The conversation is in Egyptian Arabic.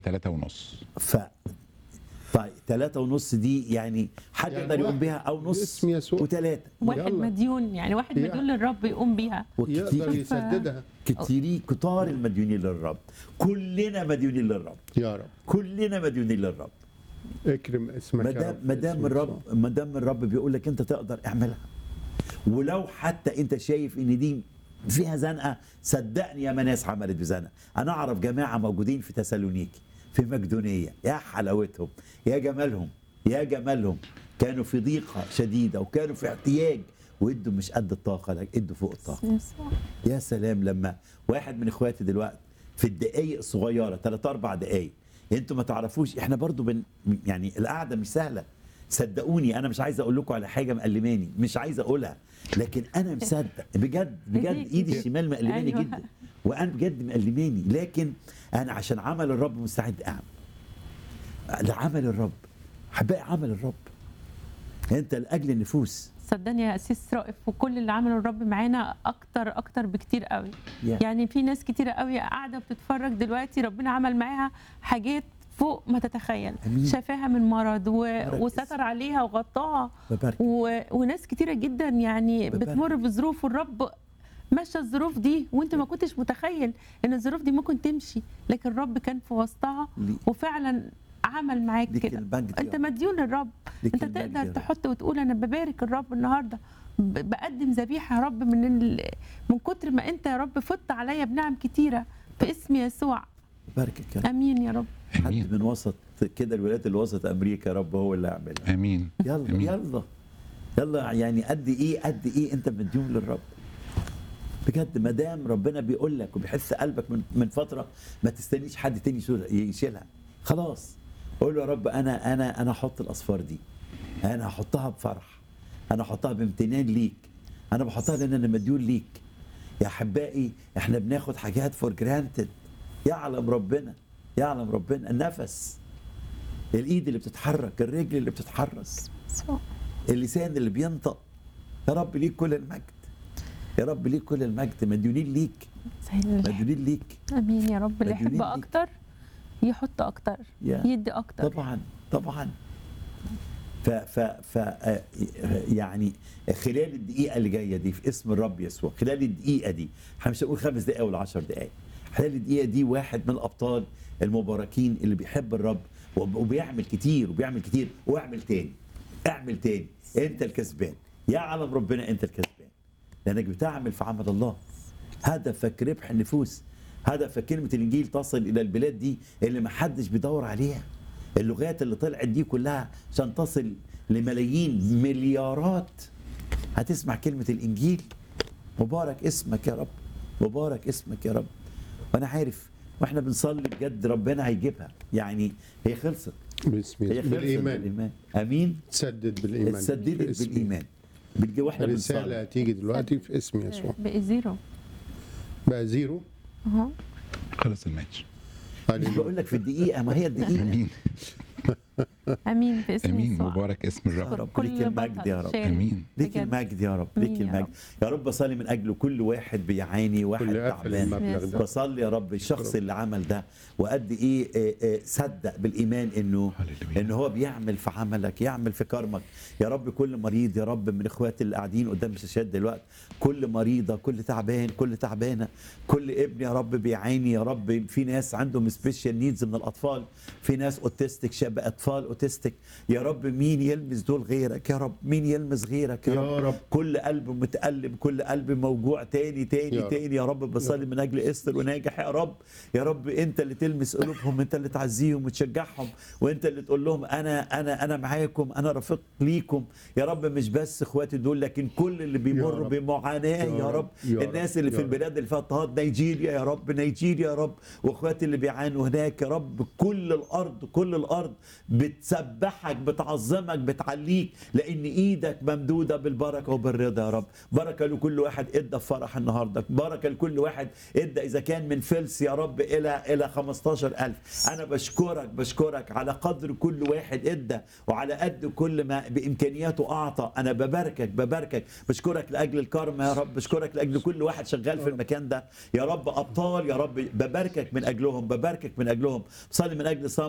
ثلاثة ونص ف طيب ثلاثة ونص دي يعني حد يعني يقدر يقوم واحد بيها أو نص باسم يسوع. وثلاثة واحد يلا. مديون يعني واحد يا. مديون للرب يقوم بيها يقدر وكتير يسددها كتير كتار المديونين للرب كلنا مديونين للرب يا رب كلنا مديونين للرب اكرم اسمك ما يا دام رب ما دام باسم الرب يسوع. ما دام الرب بيقول لك انت تقدر اعملها ولو حتى انت شايف ان دي فيها زنقه صدقني يا ناس عملت بزنقه انا اعرف جماعه موجودين في تسالونيكي في مقدونيه يا حلاوتهم يا جمالهم يا جمالهم كانوا في ضيقه شديده وكانوا في احتياج وادوا مش قد الطاقه لك ادوا فوق الطاقه يا سلام لما واحد من اخواتي دلوقتي في الدقايق الصغيره ثلاث اربع دقايق انتوا ما تعرفوش احنا برضو بن يعني القعده مش سهله صدقوني انا مش عايز اقول لكم على حاجه مقلماني مش عايز اقولها لكن انا مصدق بجد بجد إيديك. ايدي الشمال مقلماني أيوة. جدا وانا بجد مقلماني لكن انا عشان عمل الرب مستعد اعمل لعمل الرب احبائي عمل الرب انت لاجل النفوس صدقني يا اسيس رائف وكل اللي عمله الرب معانا اكتر اكتر بكتير قوي Yeah. يعني في ناس كتيره قوي قاعده بتتفرج دلوقتي ربنا عمل معاها حاجات فوق ما تتخيل أمين. شافاها من مرض و... بارك وستر عليها وغطاها ببارك و... وناس كتيره جدا يعني ببارك. بتمر بظروف والرب مشى الظروف دي وانت ما كنتش متخيل ان الظروف دي ممكن تمشي لكن الرب كان في وسطها لي- وفعلا عمل معاك ليك كده المجد يا انت رب. مديون للرب ليك انت المجد يا تقدر رب. تحط وتقول انا ببارك الرب النهارده ب- بقدم ذبيحه يا رب من ال... من كتر ما انت يا رب فضت عليا بنعم كتيره في اسم يسوع باركك يا رب امين يا رب حد امين من وسط كده الولايات الوسط امريكا يا رب هو اللي يعملها امين يلا امين يلا يلا يعني قد ايه قد ايه انت مديون للرب بجد ما دام ربنا بيقول لك وبيحس قلبك من من فتره ما تستنيش حد تاني يشيل- يشيلها خلاص قول له يا رب انا انا انا احط الاصفار دي انا هحطها بفرح انا هحطها بامتنان ليك انا بحطها لان انا مديون ليك يا احبائي احنا بناخد حاجات فور جرانتد يعلم ربنا يعلم ربنا النفس الايد اللي بتتحرك الرجل اللي بتتحرك يسوع. اللسان اللي بينطق يا رب ليك كل المجد يا رب ليك كل المجد مديونين ليك سهل الحال. مديونين ليك امين يا رب اللي مديونين يحب ليك. اكتر يحط اكتر يا. يدي اكتر طبعا طبعا ف ف ف آه، يعني خلال الدقيقه اللي جايه دي في اسم الرب يسوع خلال الدقيقه دي احنا مش هنقول خمس دقائق ولا عشر دقائق خلال الدقيقه دي واحد من الابطال المباركين اللي بيحب الرب وب- وبيعمل كتير وبيعمل كتير واعمل تاني اعمل تاني انت الكسبان يعلم ربنا انت الكسبان لانك بتعمل في عمل الله هدفك ربح النفوس هدفك كلمة الإنجيل تصل إلى البلاد دي اللي ما حدش بيدور عليها اللغات اللي طلعت دي كلها عشان تصل لملايين مليارات هتسمع كلمة الإنجيل مبارك اسمك يا رب مبارك اسمك يا رب وأنا عارف واحنا بنصلي بجد ربنا هيجيبها يعني هي خلصت باسم هي يسوع خلصت بالايمان بالإيمان أمين تسدد بالايمان اتسددت باسم بالإيمان بنجي واحنا الرساله بنصلي هتيجي دلوقتي في اسم يسوع بقي زيرو بقى زيرو اهو خلص الماتش مش هللويا. بقول لك في الدقيقة ما هي الدقيقة امين امين في اسم امين يسوع مبارك اسم يا الرب رب كل ليك المجد بطل يا رب شارك. امين ليك بجد. المجد يا رب ليك آمين يا المجد يا رب بصلي من اجله كل واحد بيعاني واحد كل قفل تعبان المبلغ ده بصلي يا رب الشخص اللي عمل ده وقد ايه آه، آه، صدق بالايمان انه هللويا. ان هو بيعمل في عملك يعمل في كرمك يا رب كل مريض يا رب من اخواتي اللي قاعدين قدام الشاشات دلوقتي كل مريضه كل تعبان كل تعبانه كل ابن يا رب بيعاني يا رب في ناس عندهم سبيشال نيدز من الاطفال في ناس اوتستيك شاب اطفال اوتستيك يا رب مين يلمس دول غيرك يا رب مين يلمس غيرك يا, يا رب. كل قلب متألم كل قلب موجوع تاني تاني يا رب. تاني يا رب بصلي من اجل استر وناجح يا رب يا رب انت اللي تلمس قلوبهم انت اللي تعزيهم وتشجعهم وانت اللي تقول لهم انا انا انا معاكم انا رفيق ليكم يا رب مش بس اخواتي دول لكن كل اللي بيمروا رب. بمعاناه يا يا رب رب. يا رب. الناس اللي يا في رب. البلاد اللي فيها اضطهاد نيجيريا يا رب نيجيريا يا رب واخواتي اللي بيعانوا هناك يا رب كل الارض كل الارض بت بتسبحك بتعظمك بتعليك لان ايدك ممدوده بالبركه وبالرضا يا رب بركه لكل واحد ادى فرح النهارده بركه لكل واحد ادى اذا كان من فلس يا رب الى الى 15000 انا بشكرك بشكرك على قدر كل واحد ادى وعلى قد كل ما بامكانياته اعطى انا بباركك بباركك بشكرك لاجل الكرم يا رب بشكرك لاجل كل واحد شغال في المكان ده يا رب ابطال يا رب بباركك من اجلهم بباركك من اجلهم بصلي من اجل صام